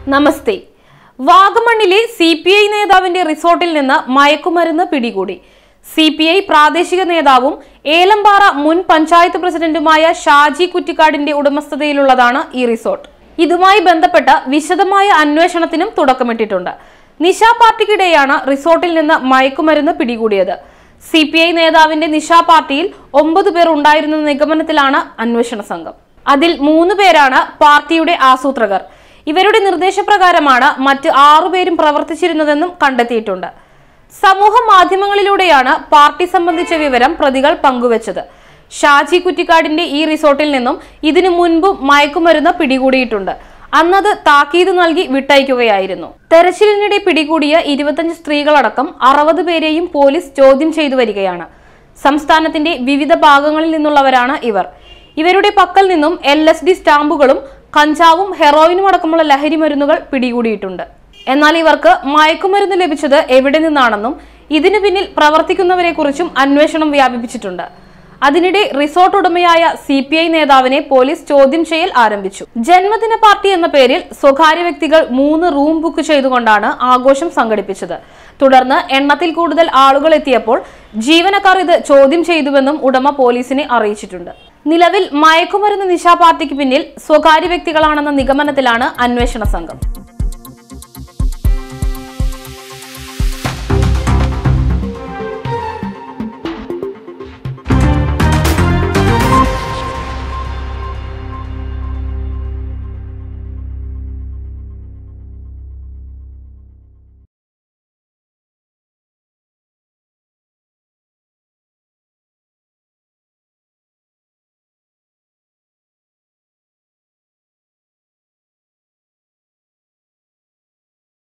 നമസ്തേ വാഗമണ്ണിലെ C P I നേതാവിന്റെ റിസോർട്ടിൽ നിന്ന് മയക്കുമരുന്ന് പിടികൂടി സി പി ഐ പ്രാദേശിക നേതാവും ഏലമ്പാറ മുൻ പഞ്ചായത്ത് പ്രസിഡന്റുമായ ഷാജി കുറ്റിക്കാടിന്റെ ഉടമസ്ഥതയിലുള്ളതാണ് ഈ റിസോർട്ട് ഇതുമായി ബന്ധപ്പെട്ട വിശദമായ അന്വേഷണത്തിനും തുടക്കമിട്ടിട്ടുണ്ട് നിശാ പാർട്ടിക്കിടെയാണ് റിസോർട്ടിൽ നിന്ന് മയക്കുമരുന്ന് പിടികൂടിയത് സി പി ഐ നേതാവിന്റെ നിശാ പാർട്ടിയിൽ ഒമ്പത് പേർ ഉണ്ടായിരുന്ന നിഗമനത്തിലാണ് അന്വേഷണ സംഘം അതിൽ മൂന്ന് പേരാണ് പാർട്ടിയുടെ ആസൂത്രകർ ഇവരുടെ നിർദ്ദേശപ്രകാരമാണ് മറ്റ് ആറുപേരും പ്രവർത്തിച്ചിരുന്നതെന്നും കണ്ടെത്തിയിട്ടുണ്ട് സമൂഹ മാധ്യമങ്ങളിലൂടെയാണ് പാർട്ടി സംബന്ധിച്ച വിവരം പ്രതികൾ പങ്കുവച്ചത് ഷാജി കുറ്റിക്കാടിന്റെ ഈ റിസോർട്ടിൽ നിന്നും ഇതിനു മുൻപും മയക്കുമരുന്ന് പിടികൂടിയിട്ടുണ്ട് അന്നത് താക്കീത് നൽകി വിട്ടയക്കുകയായിരുന്നു തെരച്ചിലിനിടെ പിടികൂടിയ ഇരുപത്തഞ്ച് സ്ത്രീകളടക്കം അറുപത് പേരെയും പോലീസ് ചോദ്യം ചെയ്തു വരികയാണ് സംസ്ഥാനത്തിന്റെ വിവിധ ഭാഗങ്ങളിൽ നിന്നുള്ളവരാണ് ഇവർ ഇവരുടെ പക്കൽ നിന്നും എൽ എസ് ഡി സ്റ്റാമ്പുകളും കഞ്ചാവും ഹെറോയിനും അടക്കമുള്ള ലഹരി മരുന്നുകൾ പിടികൂടിയിട്ടുണ്ട് എന്നാൽ ഇവർക്ക് മയക്കുമരുന്ന് ലഭിച്ചത് എവിടെ നിന്നാണെന്നും ഇതിനു പിന്നിൽ പ്രവർത്തിക്കുന്നവരെക്കുറിച്ചും അന്വേഷണം വ്യാപിപ്പിച്ചിട്ടുണ്ട് അതിനിടെ റിസോർട്ട് ഉടമയായ സി പി ഐ നേതാവിനെ പോലീസ് ചോദ്യം ചെയ്യൽ ആരംഭിച്ചു ജന്മദിന പാർട്ടി എന്ന പേരിൽ സ്വകാര്യ വ്യക്തികൾ മൂന്ന് റൂം ബുക്ക് ചെയ്തുകൊണ്ടാണ് ആഘോഷം സംഘടിപ്പിച്ചത് തുടർന്ന് എണ്ണത്തിൽ കൂടുതൽ ആളുകൾ എത്തിയപ്പോൾ ജീവനക്കാർ ഇത് ചോദ്യം ചെയ്തുവെന്നും ഉടമ പോലീസിനെ അറിയിച്ചിട്ടുണ്ട് നിലവിൽ മയക്കുമരുന്ന് നിശാ പാർട്ടിക്ക് പിന്നിൽ സ്വകാര്യ വ്യക്തികളാണെന്ന നിഗമനത്തിലാണ് അന്വേഷണ സംഘം